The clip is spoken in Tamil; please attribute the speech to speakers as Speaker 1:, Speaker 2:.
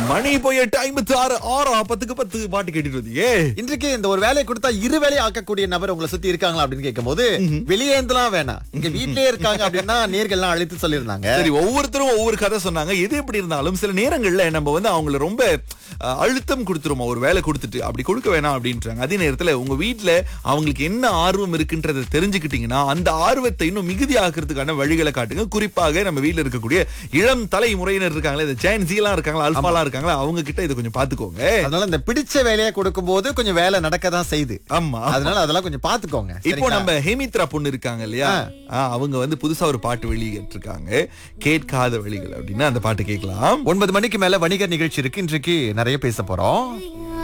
Speaker 1: மணி போய் எட்டு ஐம்பத்தி ஆறு ஆறு பத்துக்கு பத்து பாட்டு கேட்டுட்டு வந்தீங்க
Speaker 2: இன்றைக்கு இந்த ஒரு வேலையை கொடுத்தா இரு வேலையை ஆக்கக்கூடிய நபர் உங்களை சுத்தி இருக்காங்களா அப்படின்னு கேட்கும்போது வெளியே இருந்தெல்லாம் வேணாம் இங்க வீட்லயே இருக்காங்க அப்படின்னா நேர்கள்லாம் அழைத்து சொல்லியிருந்தாங்க
Speaker 1: சரி ஒவ்வொருத்தரும் ஒவ்வொரு கதை சொன்னாங்க எது எப்படி இருந்தாலும் சில நேரங்கள்ல நம்ம வந்து அவங்கள ரொம்ப அஹ், அழுத்தம் கொடுத்துருமா ஒரு வேலை கொடுத்துட்டு அப்படி கொடுக்க வேணாம் அப்படின்றாங்க அதே நேரத்துல உங்க வீட்ல அவங்களுக்கு என்ன ஆர்வம் இருக்குன்றதை தெரிஞ்சுக்கிட்டீங்கன்னா அந்த ஆர்வத்தை இன்னும் மிகுதி ஆக்குறதுக்கான வழிகளை காட்டுங்க குறிப்பாக நம்ம வீட்ல இருக்கக்கூடிய இளம் தலைமுறையினர் இருக்காங்களே இந்த ஜெயன் எல்லாம் இருக்காங்களா அல்பாலாம் இருக்காங்களா அவங்க கிட்ட இதை கொஞ்சம் பாத்துக்கோங்க
Speaker 2: அதனால இந்த பிடிச்ச வேலையை கொடுக்கும் போது கொஞ்சம் வேலை நடக்க தான் செய்யுது
Speaker 1: ஆமா
Speaker 2: அதனால அதெல்லாம் கொஞ்சம் பாத்துக்கோங்க
Speaker 1: இப்போ
Speaker 2: சரிங்களா?
Speaker 1: நம்ம ஹேமித்ரா பொண்ணு இருக்காங்க இல்லையா ஆ, அவங்க வந்து புதுசா ஒரு பாட்டு வெளியிட்டு இருக்காங்க கேட்காத வழிகள் அப்படின்னா அந்த பாட்டு கேட்கலாம்
Speaker 2: ஒன்பது மணிக்கு மேல வணிகர் நிகழ்ச்சி இருக்கு இன்றைக்கு நிறைய பேச போறோம்